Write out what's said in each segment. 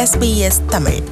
SBS Tamil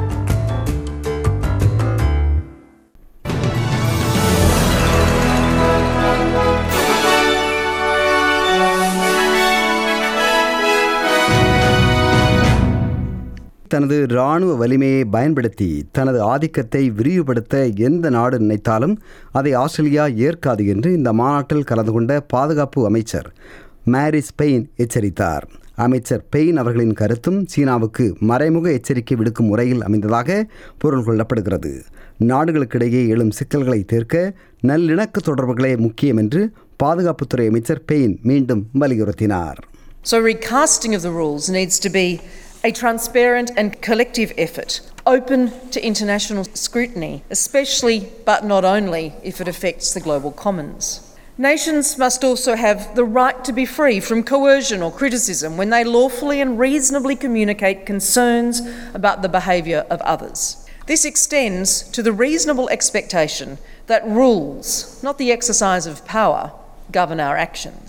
தனது இராணுவ வலிமையை பயன்படுத்தி தனது ஆதிக்கத்தை விரிவுபடுத்த எந்த நாடு நினைத்தாலும் அதை ஆஸ்திரேலியா ஏற்காது என்று இந்த மாநாட்டில் கலந்து கொண்ட பாதுகாப்பு அமைச்சர் மேரிஸ் பெயின் எச்சரித்தார் அமைச்சர் பெயின் அவர்களின் கருத்தும் சீனாவுக்கு மறைமுக எச்சரிக்கை விடுக்கும் முறையில் அமைந்ததாக பொருள் கொள்ளப்படுகிறது நாடுகளுக்கிடையே எழும் சிக்கல்களை தீர்க்க நல்லிணக்க தொடர்புகளே முக்கியம் என்று பாதுகாப்புத்துறை அமைச்சர் பெயின் மீண்டும் வலியுறுத்தினார் So, recasting of the rules needs to be a transparent and collective effort, open to international scrutiny, especially but not only if it affects the global commons. Nations must also have the right to be free from coercion or criticism when they lawfully and reasonably communicate concerns about the behaviour of others. This extends to the reasonable expectation that rules, not the exercise of power, govern our actions.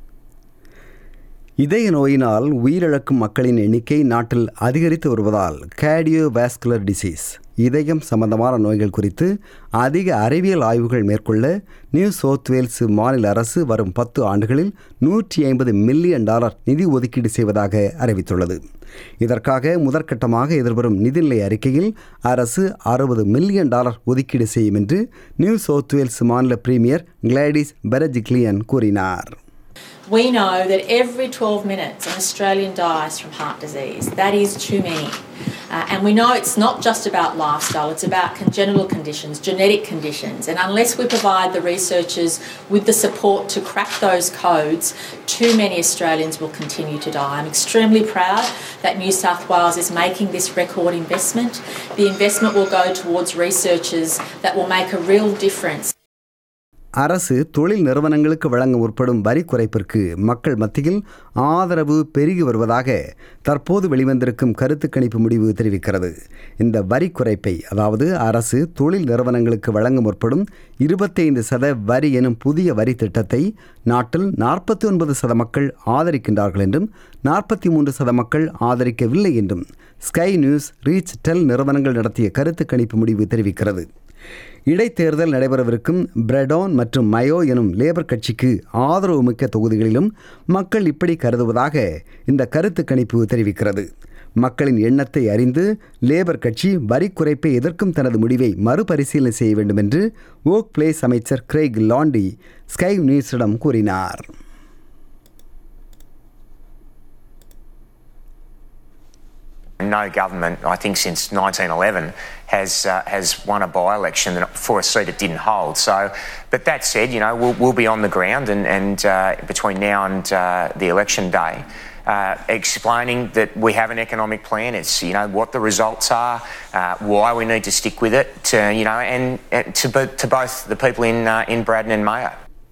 இதய நோயினால் உயிரிழக்கும் மக்களின் எண்ணிக்கை நாட்டில் அதிகரித்து வருவதால் கேடியோவாஸ்குலர் disease இதயம் சம்பந்தமான நோய்கள் குறித்து அதிக அறிவியல் ஆய்வுகள் மேற்கொள்ள நியூ சவுத் வேல்ஸ் மாநில அரசு வரும் பத்து ஆண்டுகளில் நூற்றி ஐம்பது மில்லியன் டாலர் நிதி ஒதுக்கீடு செய்வதாக அறிவித்துள்ளது இதற்காக முதற்கட்டமாக எதிர்வரும் நிதிநிலை அறிக்கையில் அரசு அறுபது மில்லியன் டாலர் ஒதுக்கீடு செய்யும் என்று நியூ சவுத் வேல்ஸ் மாநில பிரீமியர் கிளாடிஸ் பெரஜிக்லியன் கூறினார் We know that every 12 minutes an Australian dies from heart disease. That is too many. Uh, and we know it's not just about lifestyle, it's about congenital conditions, genetic conditions. And unless we provide the researchers with the support to crack those codes, too many Australians will continue to die. I'm extremely proud that New South Wales is making this record investment. The investment will go towards researchers that will make a real difference. அரசு தொழில் நிறுவனங்களுக்கு வழங்க முற்படும் வரி குறைப்பிற்கு மக்கள் மத்தியில் ஆதரவு பெருகி வருவதாக தற்போது வெளிவந்திருக்கும் கருத்து கணிப்பு முடிவு தெரிவிக்கிறது இந்த வரி குறைப்பை அதாவது அரசு தொழில் நிறுவனங்களுக்கு வழங்க முற்படும் இருபத்தைந்து சத வரி எனும் புதிய வரி திட்டத்தை நாட்டில் நாற்பத்தி ஒன்பது சத மக்கள் ஆதரிக்கின்றார்கள் என்றும் நாற்பத்தி மூன்று சத மக்கள் ஆதரிக்கவில்லை என்றும் ஸ்கை நியூஸ் ரீச் டெல் நிறுவனங்கள் நடத்திய கருத்து கணிப்பு முடிவு தெரிவிக்கிறது இடைத்தேர்தல் நடைபெறவிருக்கும் பிரெடோன் மற்றும் மயோ எனும் லேபர் கட்சிக்கு ஆதரவு மிக்க தொகுதிகளிலும் மக்கள் இப்படி கருதுவதாக இந்த கருத்து கணிப்பு தெரிவிக்கிறது மக்களின் எண்ணத்தை அறிந்து லேபர் கட்சி வரி குறைப்பை எதிர்க்கும் தனது முடிவை மறுபரிசீலனை செய்ய வேண்டும் என்று ஓக் பிளேஸ் அமைச்சர் கிரேக் லாண்டி ஸ்கை நியூஸிடம் கூறினார் No government, I think, since 1911 has uh, has won a by-election for a seat it didn't hold. So, but that said, you know, we'll, we'll be on the ground and, and uh, between now and uh, the election day, uh, explaining that we have an economic plan. It's you know what the results are, uh, why we need to stick with it, to, you know, and, and to bo- to both the people in uh, in Braddon and Mayo.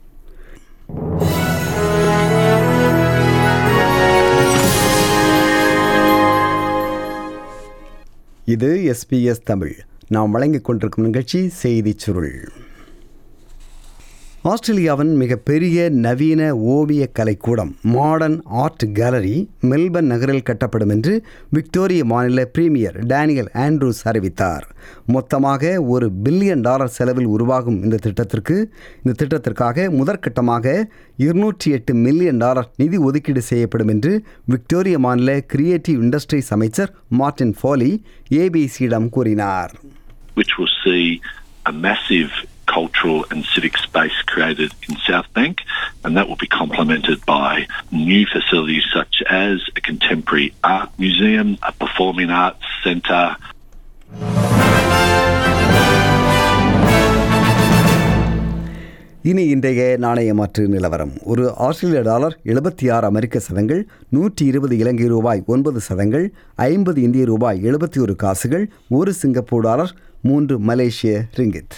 இது SBS Tamil நாம் வழங்கிக் கொண்டிருக்கும் நிகழ்ச்சி செய்திச் சுருள் ஆஸ்திரேலியாவின் மிகப்பெரிய நவீன ஓவிய கலைக்கூடம் மாடர்ன் ஆர்ட் கேலரி மெல்பர்ன் நகரில் கட்டப்படும் என்று விக்டோரிய மாநில பிரீமியர் டேனியல் ஆண்ட்ரூஸ் அறிவித்தார் மொத்தமாக ஒரு பில்லியன் டாலர் செலவில் உருவாகும் இந்த திட்டத்திற்கு இந்த திட்டத்திற்காக முதற்கட்டமாக இருநூற்றி எட்டு மில்லியன் டாலர் நிதி ஒதுக்கீடு செய்யப்படும் என்று விக்டோரிய மாநில கிரியேட்டிவ் இண்டஸ்ட்ரீஸ் அமைச்சர் மார்டின் ஃபாலி ஏபிசியிடம் கூறினார் which will see a massive cultural and civic space created in South Bank, and that will be complemented by new facilities such as a contemporary art museum, a performing arts centre, இனி இன்றைய நாணய மாற்று நிலவரம் ஒரு ஆஸ்திரேலிய dollar எழுபத்தி ஆறு அமெரிக்க சதங்கள் நூற்றி இருபது இலங்கை ரூபாய் ஒன்பது சதங்கள் ஐம்பது இந்திய ரூபாய் எழுபத்தி ஒரு காசுகள் ஒரு சிங்கப்பூர் டாலர் மூன்று மலேசிய ரிங்கித்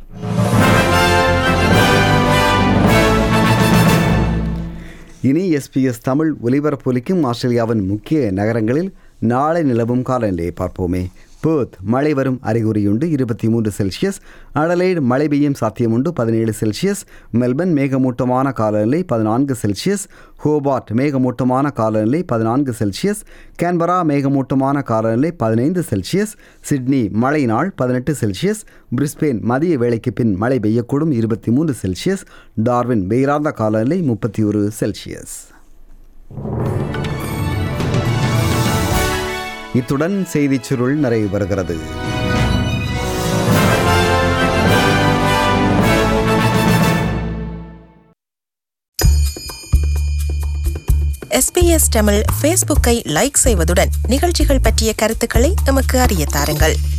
இனி எஸ்பிஎஸ் தமிழ் ஒலிபரப்பொலிக்கும் ஆஸ்திரேலியாவின் முக்கிய நகரங்களில் நாளை நிலவும் காலநிலையை பார்ப்போமே பேர்த் மழை வரும் அறிகுறியுண்டு இருபத்தி மூன்று செல்சியஸ் அடலைடு மழை பெய்யும் சாத்தியமுண்டு பதினேழு செல்சியஸ் மெல்பர்ன் மேகமூட்டமான காலநிலை பதினான்கு செல்சியஸ் ஹோபார்ட் மேகமூட்டமான காலநிலை பதினான்கு செல்சியஸ் கேன்பரா மேகமூட்டமான காலநிலை பதினைந்து செல்சியஸ் சிட்னி மழை நாள் பதினெட்டு செல்சியஸ் பிரிஸ்பெயின் மதிய வேளைக்கு பின் மழை பெய்யக்கூடும் இருபத்தி மூன்று செல்சியஸ் டார்வின் வெயிலார்ந்த காலநிலை முப்பத்தி ஒரு செல்சியஸ் இத்துடன் செய்திச் சுருள் நிறைவு பெறுகிறது எஸ்பிஎஸ் தமிழ் ஃபேஸ்புக்கை லைக் செய்வதுடன் நிகழ்ச்சிகள் பற்றிய கருத்துக்களை எமக்கு அறிய தாருங்கள்